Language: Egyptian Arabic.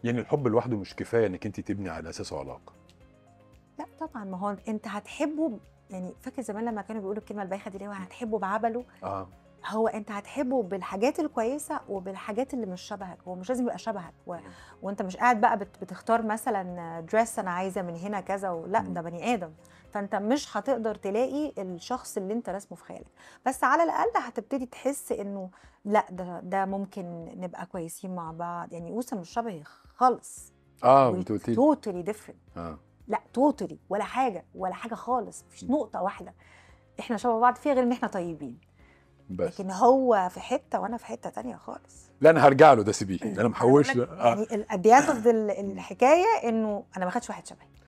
يعني الحب لوحده مش كفايه انك انت تبني على اساسه علاقه لا طبعا ما هو انت هتحبه ب- يعني فاكر زمان لما كانوا بيقولوا الكلمه البايخه دي اللي هو هتحبه بعبله اه هو انت هتحبه بالحاجات الكويسه وبالحاجات اللي مش شبهك هو مش لازم يبقى شبهك و... وانت مش قاعد بقى بت... بتختار مثلا دريس انا عايزه من هنا كذا ولا مم. ده بني ادم فانت مش هتقدر تلاقي الشخص اللي انت راسمه في خيالك بس على الاقل هتبتدي تحس انه لا ده ده ممكن نبقى كويسين مع بعض يعني اوسم مش شبهي خالص اه انت قلت لي توتالي ديفرنت اه لا توتالي ولا حاجه ولا حاجه خالص مفيش نقطه واحده احنا شبه بعض فيها غير ان احنا طيبين بس لكن هو في حته وانا في حته تانية خالص لا انا هرجع له ده سيبيه انا محوش أنا له بقول لك آه. يعني الاديات اوف الحكايه انه انا ما خدتش واحد شبهي